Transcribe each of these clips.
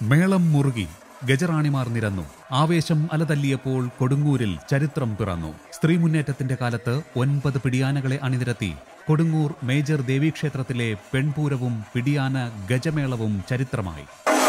മേളം മുറുകി ഗജറാണിമാർ നിരന്നു ആവേശം അലതല്ലിയപ്പോൾ കൊടുങ്ങൂരിൽ ചരിത്രം പിറന്നു സ്ത്രീ മുന്നേറ്റത്തിന്റെ കാലത്ത് ഒൻപത് പിടിയാനകളെ അണിനിരത്തി കൊടുങ്ങൂർ മേജർ ദേവീക്ഷേത്രത്തിലെ പെൺപൂരവും പിടിയാന ഗജമേളവും ചരിത്രമായി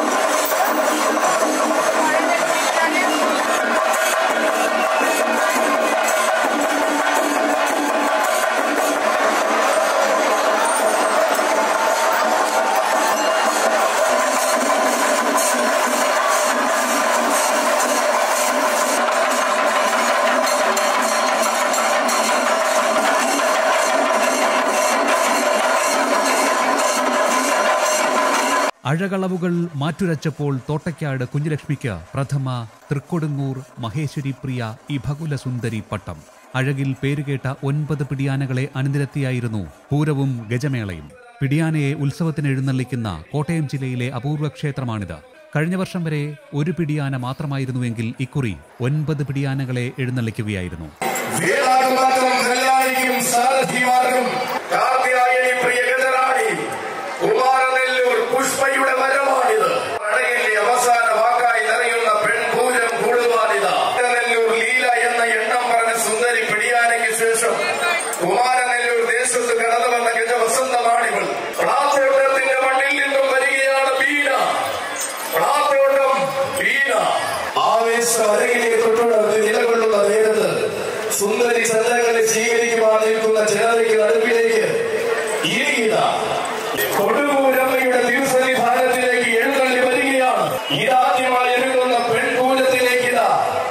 അഴകളവുകൾ മാറ്റുരച്ചപ്പോൾ തോട്ടയ്ക്കാട് കുഞ്ഞുലക്ഷ്മിക്ക് പ്രഥമ തൃക്കൊടുങ്ങൂർ മഹേശ്വരി പ്രിയ ഈ ഭകുല സുന്ദരി പട്ടം അഴകിൽ പേരുകേട്ട ഒൻപത് പിടിയാനകളെ അണിനിരത്തിയായിരുന്നു പൂരവും ഗജമേളയും പിടിയാനയെ ഉത്സവത്തിന് എഴുന്നള്ളിക്കുന്ന കോട്ടയം ജില്ലയിലെ അപൂർവ ക്ഷേത്രമാണിത് കഴിഞ്ഞ വർഷം വരെ ഒരു പിടിയാന മാത്രമായിരുന്നുവെങ്കിൽ ഇക്കുറി ഒൻപത് പിടിയാനകളെ എഴുന്നള്ളിക്കുകയായിരുന്നു വേലാകുമാർക്കും കല്ലായിക്കും സാരഥിമാർക്കും കാർത്തിയായനി പ്രിയ ഗജറാണി കുമാരനെല്ലൂർ പുഷ്പയുടെ വരമാണിത് അഴകിന്റെ അവസാന വാക്കായി നിറയുന്ന പെൺപൂരം കൂടുവാനിത് നെല്ലൂർ ലീല എന്ന എണ്ണം പറഞ്ഞ സുന്ദരി പിടിയാനയ്ക്ക് ശേഷം കുമാരനെല്ലൂർ ദേശത്ത് കടന്നു വന്ന ഗജവസന്തമാണിവൾ പ്ലാത്തോട്ടത്തിന്റെ മണ്ണിൽ നിന്നും വരികയാണ് ബീന പ്ലാത്തോട്ടം ബീന ആവേശം അരങ്ങിലേക്ക് തൊട്ടുണർന്ന് നിലകൊള്ളുന്ന നേരത്ത് സുന്ദരി ചന്ദ്രങ്ങളെ സ്വീകരിക്കുവാൻ നിൽക്കുന്ന ജനതയ്ക്ക് നടുവിലേക്ക് ഇരിക്കുക കൊടുകൂരമ്മയുടെ തിരുസന്നിധാനത്തിലേക്ക് എഴുന്നള്ളി വരികയാണ് ഇതാദ്യമായി ഒരുങ്ങുന്ന പെൺപൂരത്തിലേക്ക് ഇതാ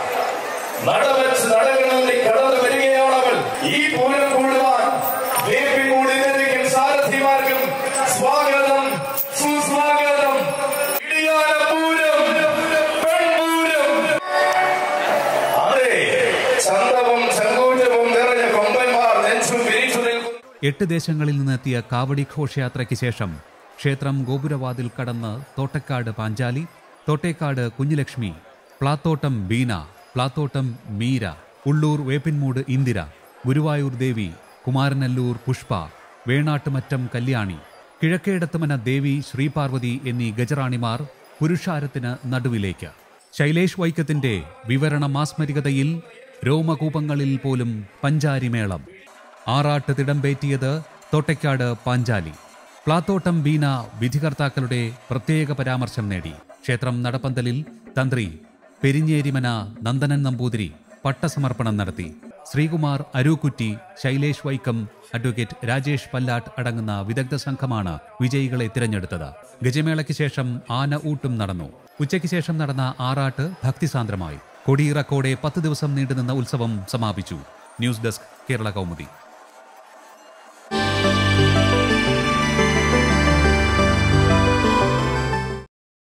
നടവച്ച് നടകളിൽ കടന്നു വരികയാണ് അവൾ ഈ പൂരം കൂടുവാൻ വേപ്പിൻകൂടിനും സാരഥിമാർക്കും സ്വാഗതം സുസ്വാഗതം ഇടിയാലപ്പൂരം പെൺപൂരം അതെ ചന്തവും ചങ്കൂറ്റവും നിറഞ്ഞ കൊമ്പന്മാർ നെഞ്ചും പിരിച്ചു നിൽക്കുന്നു എട്ട് ദേശങ്ങളിൽ നിന്നെത്തിയ കാവടി ഘോഷയാത്രയ്ക്ക് ശേഷം ക്ഷേത്രം ഗോപുരവാതിൽ കടന്ന് തോട്ടക്കാട് പാഞ്ചാലി തോട്ടേക്കാട് കുഞ്ഞുലക്ഷ്മി പ്ലാത്തോട്ടം ബീന പ്ലാത്തോട്ടം മീര ഉള്ളൂർ വേപ്പിൻമൂട് ഇന്ദിര ഗുരുവായൂർ ദേവി കുമാരനല്ലൂർ പുഷ്പ വേണാട്ടുമറ്റം കല്യാണി കിഴക്കേടത്തുമന ദേവി ശ്രീപാർവതി എന്നീ ഗജറാണിമാർ പുരുഷാരത്തിന് നടുവിലേക്ക് ശൈലേഷ് വൈക്കത്തിന്റെ വിവരണ മാസ്മരികതയിൽ രോമകൂപങ്ങളിൽ പോലും പഞ്ചാരിമേളം ആറാട്ട് തിടമ്പേറ്റിയത് തോട്ടയ്ക്കാട് പാഞ്ചാലി പ്ലാത്തോട്ടം ബീന വിധികർത്താക്കളുടെ പ്രത്യേക പരാമർശം നേടി ക്ഷേത്രം നടപ്പന്തലിൽ തന്ത്രി പെരിഞ്ഞേരിമന നന്ദനൻ നമ്പൂതിരി പട്ടസമർപ്പണം നടത്തി ശ്രീകുമാർ അരൂക്കുറ്റി ശൈലേഷ് വൈക്കം അഡ്വക്കേറ്റ് രാജേഷ് പല്ലാട്ട് അടങ്ങുന്ന വിദഗ്ധ സംഘമാണ് വിജയികളെ തിരഞ്ഞെടുത്തത് ഗജമേളയ്ക്ക് ശേഷം ആന ഊട്ടും നടന്നു ഉച്ചയ്ക്ക് ശേഷം നടന്ന ആറാട്ട് ഭക്തിസാന്ദ്രമായി കൊടിയിറക്കോടെ പത്ത് ദിവസം നീണ്ടുനിന്ന ഉത്സവം സമാപിച്ചു ന്യൂസ് ഡെസ്ക് കേരള കൗമുദി